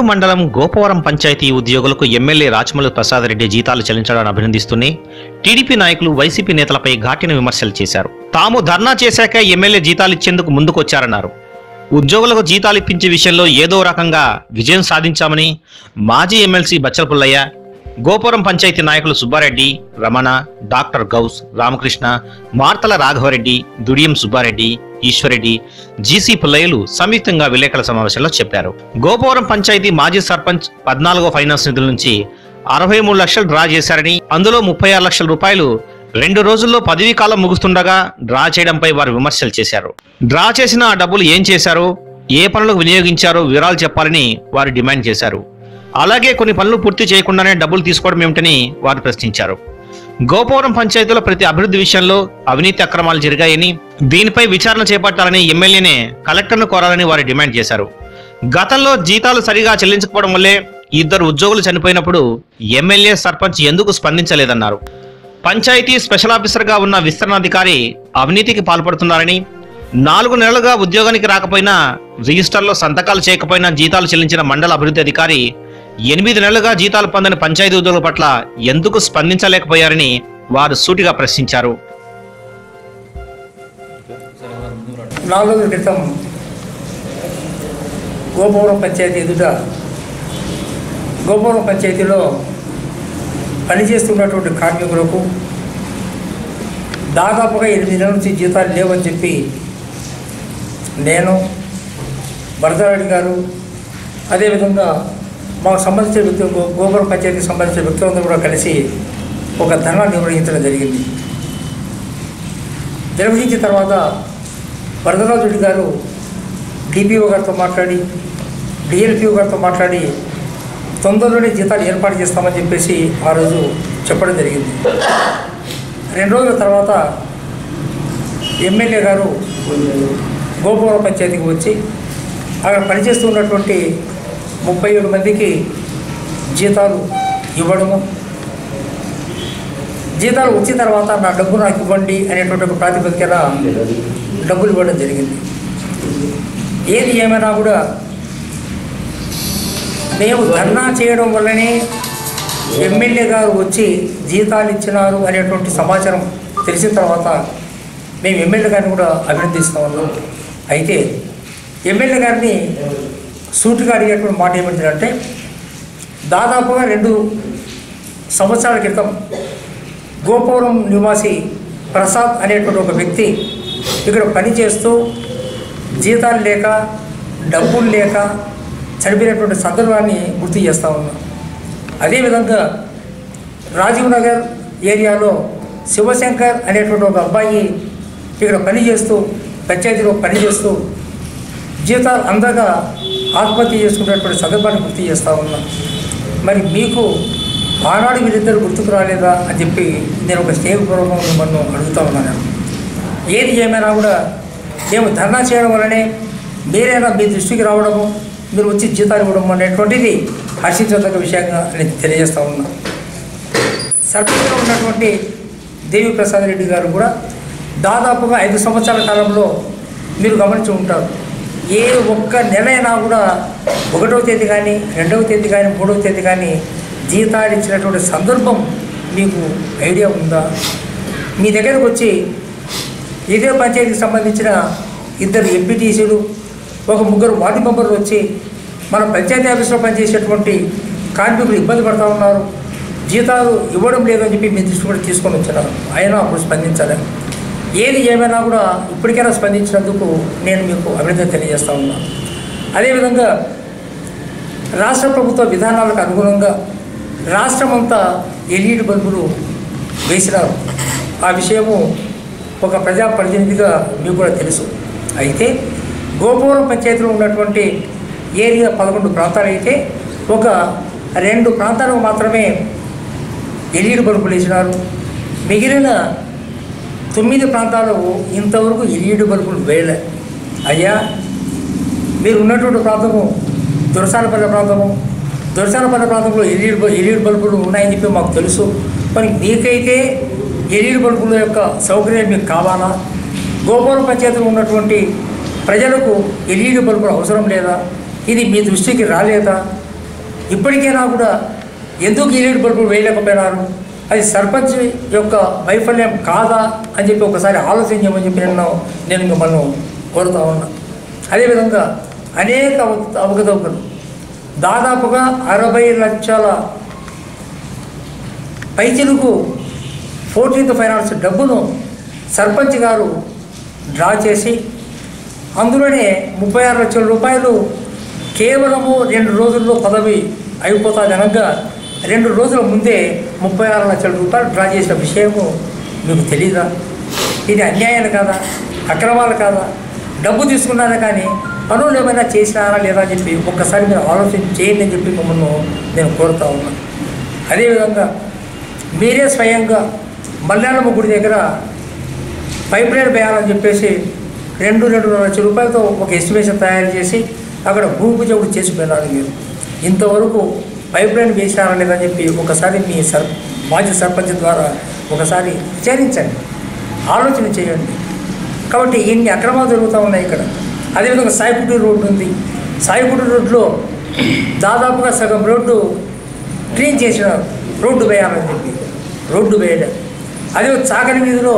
మండలం గోపవరం పంచాయతీ ఉద్యోగులకు ఎమ్మెల్యే రాచమల్లు ప్రసాద్ రెడ్డి జీతాలు చెల్లించడాన్ని అభినందిస్తూనే టీడీపీ నాయకులు వైసీపీ నేతలపై ఘాటిన విమర్శలు చేశారు తాము ధర్నా చేశాక ఎమ్మెల్యే జీతాలు ఇచ్చేందుకు ముందుకొచ్చారన్నారు ఉద్యోగులకు జీతాలు ఇప్పించే విషయంలో ఏదో రకంగా విజయం సాధించామని మాజీ ఎమ్మెల్సీ బచ్చల పుల్లయ్య గోపురం పంచాయతీ నాయకులు సుబ్బారెడ్డి రమణ డాక్టర్ గౌస్ రామకృష్ణ మార్తల రాఘవరెడ్డి దుడియం సుబ్బారెడ్డి ఈశ్వరెడ్డి జీసీ పుల్లయ్యలు సంయుక్తంగా విలేకరుల సమావేశంలో చెప్పారు గోపురం పంచాయతీ మాజీ సర్పంచ్ పద్నాలుగో ఫైనాన్స్ నిధుల నుంచి అరవై మూడు లక్షలు డ్రా చేశారని అందులో ముప్పై ఆరు లక్షల రూపాయలు రెండు రోజుల్లో పదవీ కాలం ముగుస్తుండగా డ్రా చేయడంపై వారు విమర్శలు చేశారు డ్రా చేసిన ఆ డబ్బులు ఏం చేశారో ఏ పనులకు వినియోగించారో వివరాలు చెప్పాలని వారు డిమాండ్ చేశారు అలాగే కొన్ని పనులు పూర్తి చేయకుండానే డబ్బులు తీసుకోవడం ఏమిటని వారు ప్రశ్నించారు గోపవరం పంచాయతీలో ప్రతి అభివృద్ధి విషయంలో అవినీతి అక్రమాలు జరిగాయని దీనిపై విచారణ చేపట్టాలని ఎమ్మెల్యేనే కలెక్టర్ను కోరాలని వారు డిమాండ్ చేశారు గతంలో జీతాలు సరిగా చెల్లించకపోవడం వల్లే ఇద్దరు ఉద్యోగులు చనిపోయినప్పుడు ఎమ్మెల్యే సర్పంచ్ ఎందుకు స్పందించలేదన్నారు పంచాయతీ స్పెషల్ ఆఫీసర్గా ఉన్న విస్తరణాధికారి అవినీతికి పాల్పడుతున్నారని నాలుగు నెలలుగా ఉద్యోగానికి రాకపోయినా రిజిస్టర్లో సంతకాలు చేయకపోయినా జీతాలు చెల్లించిన మండల అభివృద్ధి అధికారి ఎనిమిది నెలలుగా జీతాలు పొందని పంచాయతీ ఉద్యోగుల పట్ల ఎందుకు స్పందించలేకపోయారని వారు సూటిగా ప్రశ్నించారు నాలుగు రోజుల క్రితం గోపవరం పంచాయతీ ఎదుట గోపవరం పంచాయతీలో పనిచేస్తున్నటువంటి కార్మికులకు దాదాపుగా ఎనిమిది నెలల నుంచి జీతాలు లేవని చెప్పి నేను భరతరాడి గారు అదేవిధంగా మాకు సంబంధించిన వ్యక్తి గో- గోపురం పంచాయతీకి సంబంధించిన వ్యక్తులందరూ కూడా కలిసి ఒక ధర్నా నిర్వహించడం జరిగింది నిర్వహించిన తర్వాత వరదరాజు రెడ్డి గారు డిపిఓ గారితో మాట్లాడి డిఎల్పిఓ గారితో మాట్లాడి తొందరలోనే జీతాలు ఏర్పాటు చేస్తామని చెప్పేసి ఆ రోజు చెప్పడం జరిగింది రెండు రోజుల తర్వాత ఎమ్మెల్యే గారు గోపురం పంచాయతీకి వచ్చి అక్కడ పనిచేస్తున్నటువంటి ముప్పై ఏడు మందికి జీతాలు ఇవ్వడము జీతాలు వచ్చిన తర్వాత నా డబ్బు నాకు ఇవ్వండి అనేటువంటి ఒక ప్రాతిపదికన డబ్బులు ఇవ్వడం జరిగింది ఏది ఏమైనా కూడా మేము ధర్నా చేయడం వల్లనే ఎమ్మెల్యే గారు వచ్చి జీతాలు ఇచ్చినారు అనేటువంటి సమాచారం తెలిసిన తర్వాత మేము ఎమ్మెల్యే గారిని కూడా అభినందిస్తా ఉన్నాం అయితే ఎమ్మెల్యే గారిని సూటిగా అడిగేటువంటి మాట ఏమిటంటే దాదాపుగా రెండు సంవత్సరాల క్రితం గోపురం నివాసి ప్రసాద్ అనేటువంటి ఒక వ్యక్తి ఇక్కడ పనిచేస్తూ జీతాలు లేక డబ్బులు లేక చనిపోయినటువంటి సందర్భాన్ని గుర్తు చేస్తూ ఉన్నాం అదేవిధంగా రాజీవ్ నగర్ ఏరియాలో శివశంకర్ అనేటువంటి ఒక అబ్బాయి ఇక్కడ పనిచేస్తూ పంచాయతీలో పనిచేస్తూ జీతాలు అందగా ఆత్మహత్య చేసుకునేటువంటి సందర్భాన్ని గుర్తు చేస్తూ ఉన్నాం మరి మీకు ఆనాడు వీరిద్దరు గుర్తుకు రాలేదా అని చెప్పి నేను ఒక స్నేహపూర్వకంగా మిమ్మల్ని అడుగుతా ఉన్నాను ఏది ఏమైనా కూడా మేము ధర్నా చేయడం వల్లనే మీరైనా మీ దృష్టికి రావడము మీరు వచ్చి జీతాలు ఇవ్వడం అనేటువంటిది హర్షించదగ్గ విషయంగా నేను తెలియజేస్తా ఉన్నాను సర్పంచ్గా ఉన్నటువంటి దేవి ప్రసాద్ రెడ్డి గారు కూడా దాదాపుగా ఐదు సంవత్సరాల కాలంలో మీరు గమనించి ఉంటారు ఏ ఒక్క నెల అయినా కూడా ఒకటవ తేదీ కానీ రెండవ తేదీ కానీ మూడవ తేదీ కానీ జీతాలు ఇచ్చినటువంటి సందర్భం మీకు ఐడియా ఉందా మీ దగ్గరకు వచ్చి ఇదే పంచాయతీకి సంబంధించిన ఇద్దరు ఎంపీటీసీలు ఒక ముగ్గురు వార్డు మెంబర్లు వచ్చి మన పంచాయతీ ఆఫీస్లో పనిచేసేటువంటి కార్మికులు ఇబ్బంది పడతా ఉన్నారు జీతాలు ఇవ్వడం లేదని చెప్పి మీ దృష్టి కూడా తీసుకొని వచ్చినారు అయినా అప్పుడు స్పందించాలి ఏది ఏమైనా కూడా ఇప్పటికైనా స్పందించినందుకు నేను మీకు అభినందన తెలియజేస్తా ఉన్నాను అదేవిధంగా రాష్ట్ర ప్రభుత్వ విధానాలకు అనుగుణంగా రాష్ట్రం అంతా ఎల్ఈడి బల్బులు వేసినారు ఆ విషయము ఒక ప్రజా ప్రతినిధిగా మీకు కూడా తెలుసు అయితే గోపురం పంచాయతీలో ఉన్నటువంటి ఏరియా పదకొండు ప్రాంతాలు అయితే ఒక రెండు ప్రాంతాలకు మాత్రమే ఎల్ఈడి బల్బులు వేసినారు మిగిలిన తొమ్మిది ప్రాంతాలు ఇంతవరకు ఎల్ఈడి బల్బులు వేయలే అయ్యా మీరు ఉన్నటువంటి ప్రాంతము దురసానపల్లె ప్రాంతము దురసానపల్లె ప్రాంతంలో ఎల్ఈడి బ- ఎల్ఈడి బల్బులు ఉన్నాయని చెప్పి మాకు తెలుసు మరి మీకైతే ఎల్ఈడి బల్బుల యొక్క సౌకర్యం మీకు కావాలా గోపురం పంచాయతీలో ఉన్నటువంటి ప్రజలకు ఎల్ఈడి బల్బులు అవసరం లేదా ఇది మీ దృష్టికి రాలేదా ఇప్పటికైనా కూడా ఎందుకు ఈలేడు బల్బులు వేయలేకపోయినారు అది సర్పంచ్ యొక్క వైఫల్యం కాదా అని చెప్పి ఒకసారి ఆలోచన చేయమని చెప్పి నేను నేను మిమ్మల్ని కోరుతా ఉన్నా అదేవిధంగా అనేక అవ- అవకతవకలు దాదాపుగా అరవై లక్షల పైచిలకు ఫోర్టీన్త్ ఫైనాన్స్ డబ్బును సర్పంచ్ గారు డ్రా చేసి అందులోనే ముప్పై ఆరు లక్షల రూపాయలు కేవలము రెండు రోజుల్లో పదవి అయిపోతుంది అనగా రెండు రోజుల ముందే ముప్పై ఆరు లక్షల రూపాయలు డ్రా చేసిన విషయము మీకు తెలీదా ఇది అన్యాయాలు కాదా అక్రమాలు కాదా డబ్బు తీసుకున్నారా కానీ పనులు ఏమైనా చేసినారా లేదా అని చెప్పి ఒక్కసారి మీరు ఆలోచన చేయండి అని చెప్పి మిమ్మల్ని నేను కోరుతా ఉన్నాను అదేవిధంగా మీరే స్వయంగా మల్యాళమ్మ గుడి దగ్గర పైప్ లైన్ వేయాలని చెప్పేసి రెండు రెండున్నర లక్షల రూపాయలతో ఒక ఎస్టిమేషన్ తయారు చేసి అక్కడ భూమి పూజ కూడా చేసి వెళ్ళాలి మీరు ఇంతవరకు పైప్ లైన్ వేసారా లేదని చెప్పి ఒకసారి మీ సర్ మాజీ సర్పంచ్ ద్వారా ఒకసారి విచారించండి ఆలోచన చేయండి కాబట్టి ఇన్ని అక్రమాలు జరుగుతూ ఉన్నాయి ఇక్కడ అదేవిధంగా సాయిపుటి రోడ్డు ఉంది సాయిపుటి రోడ్లో దాదాపుగా సగం రోడ్డు క్లీన్ చేసినారు రోడ్డు వేయాలని చెప్పి రోడ్డు వేయలేదు అదే చాకలి వీధిలో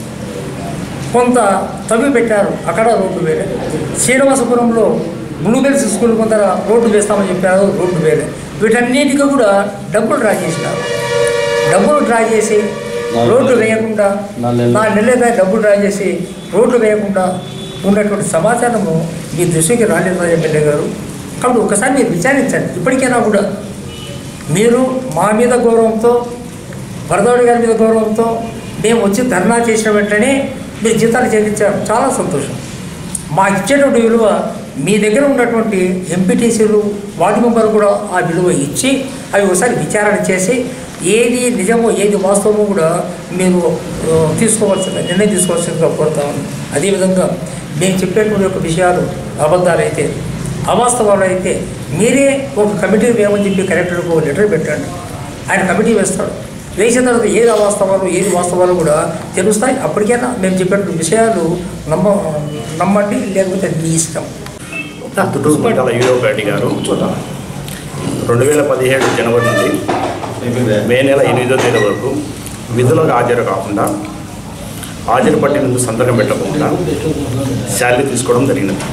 కొంత తవ్వి పెట్టారు అక్కడ రోడ్డు వేరే శ్రీనివాసపురంలో బ్లూబెల్స్ స్కూల్ కొంత రోడ్డు వేస్తామని చెప్పారు రోడ్డు వేరే వీటన్నిటికీ కూడా డబ్బులు డ్రా చేసినారు డబ్బులు డ్రా చేసి రోడ్డు వేయకుండా నా నెలదా డబ్బులు డ్రా చేసి రోడ్లు వేయకుండా ఉన్నటువంటి సమాచారము మీ దృష్టికి రాలేదు ఎమ్మెల్యే గారు కాబట్టి ఒకసారి మీరు విచారించండి ఇప్పటికైనా కూడా మీరు మా మీద గౌరవంతో వరదౌడి గారి మీద గౌరవంతో మేము వచ్చి ధర్నా చేసిన వెంటనే మీరు జీతాలు చెల్లించారు చాలా సంతోషం మా ఇచ్చేటువంటి విలువ మీ దగ్గర ఉన్నటువంటి ఎంపీటీసీలు వార్డు మెంబర్లు కూడా ఆ విలువ ఇచ్చి అవి ఒకసారి విచారణ చేసి ఏది నిజమో ఏది వాస్తవమో కూడా మీరు ఆ, తీసుకోవాల్సిన నిర్ణయం తీసుకోవాల్సిందిగా కోరుతాము అదేవిధంగా మేము చెప్పేటువంటి యొక్క విషయాలు అబద్ధాలైతే అవాస్తవాలు అయితే మీరే ఒక కమిటీ వేయమని చెప్పి కలెక్టర్కు ఒక లెటర్ పెట్టండి ఆయన కమిటీ వేస్తాడు వేసిన తర్వాత ఏది అవాస్తవాలు ఏది వాస్తవాలు కూడా తెలుస్తాయి అప్పటికైనా మేము చెప్పినటువంటి విషయాలు నమ్మ నమ్మండి లేకపోతే మీ ఇష్టం పుట్టూరు మండల యూరో గారి గారు రెండు వేల పదిహేడు జనవరి నుండి మే నెల ఎనిమిదో తేదీ వరకు విధులకు హాజరు కాకుండా హాజరు పట్టినందుకు సంతకం పెట్టకుండా శాలరీ తీసుకోవడం జరిగినది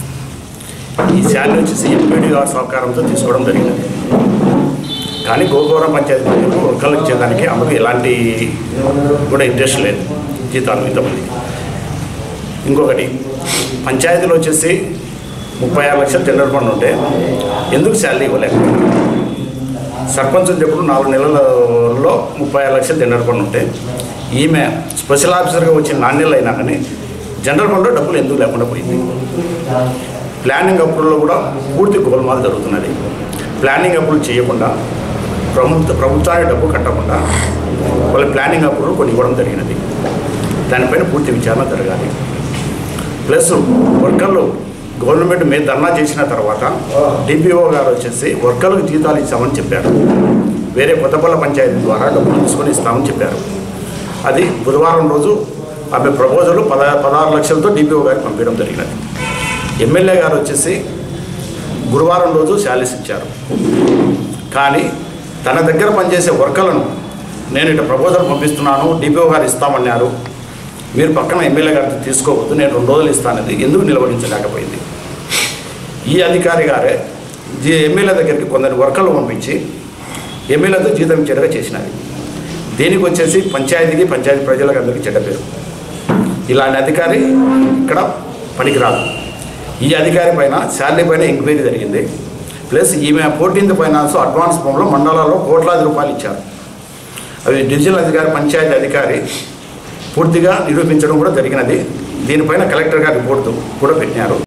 ఈ శాలరీ వచ్చేసి ఎంపీడీ గారి సహకారంతో తీసుకోవడం జరిగినది కానీ గోగోర పంచాయతీ ప్రజలు వర్గాలకు ఇచ్చేదానికి ఆమెకు ఎలాంటి కూడా ఇంట్రెస్ట్ లేదు జీతాలు ఇంతమంది ఇంకొకటి పంచాయతీలో వచ్చేసి ముప్పై ఆరు లక్షలు టెండర్ ఫండ్ ఉంటే ఎందుకు శాలరీ ఇవ్వలేదు సర్పంచ్ వచ్చేప్పుడు నాలుగు నెలలలో ముప్పై ఆరు లక్షలు టెండర్ ఫండ్ ఉంటే ఈమె స్పెషల్ ఆఫీసర్గా వచ్చిన నాణ్యలు అయినా కానీ జనరల్ ఫండ్లో డబ్బులు ఎందుకు లేకుండా పోయింది ప్లానింగ్ అప్రూవల్లో కూడా పూర్తి గోల్మాల్ జరుగుతున్నది ప్లానింగ్ అప్రూవల్ చేయకుండా ప్రభుత్వ ప్రభుత్వానికి డబ్బు కట్టకుండా వాళ్ళ ప్లానింగ్ అప్రూవల్ కొన్ని ఇవ్వడం జరిగినది దానిపైన పూర్తి విచారణ జరగాలి ప్లస్ వర్కర్లు గవర్నమెంట్ మీద ధర్నా చేసిన తర్వాత డిపిఓ గారు వచ్చేసి వర్కర్లకు జీతాలు ఇస్తామని చెప్పారు వేరే కొత్తపల్ల పంచాయతీ ద్వారా డబ్బులు తీసుకొని ఇస్తామని చెప్పారు అది బుధవారం రోజు ఆమె ప్రపోజల్ పద పదహారు లక్షలతో డిపిఓ గారికి పంపించడం జరిగినది ఎమ్మెల్యే గారు వచ్చేసి గురువారం రోజు శాలరీస్ ఇచ్చారు కానీ తన దగ్గర పనిచేసే వర్కర్లను నేను ఇట్లా ప్రపోజల్ పంపిస్తున్నాను డిపిఓ గారు ఇస్తామన్నారు మీరు పక్కన ఎమ్మెల్యే గారితో తీసుకోవద్దు నేను రెండు రోజులు ఇస్తానది ఎందుకు నిలబడించలేకపోయింది ఈ అధికారి గారే జీ ఎమ్మెల్యే దగ్గరికి కొందరు వర్కర్లు పంపించి ఎమ్మెల్యేతో జీతం ఇచ్చేట్టుగా చేసినది దీనికి వచ్చేసి పంచాయతీకి పంచాయతీ ప్రజలకు అందరికీ చెడ్డ పేరు ఇలాంటి అధికారి ఇక్కడ పనికిరాదు ఈ అధికారి పైన శాలరీ పైన ఎంక్వైరీ జరిగింది ప్లస్ ఈమె ఫోర్టీన్త్ ఫైనాన్స్ అడ్వాన్స్ ఫామ్లో మండలాల్లో కోట్లాది రూపాయలు ఇచ్చారు అవి డివిజనల్ అధికారి పంచాయతీ అధికారి పూర్తిగా నిరూపించడం కూడా జరిగినది దీనిపైన కలెక్టర్ గారి రిపోర్టు కూడా పెట్టినారు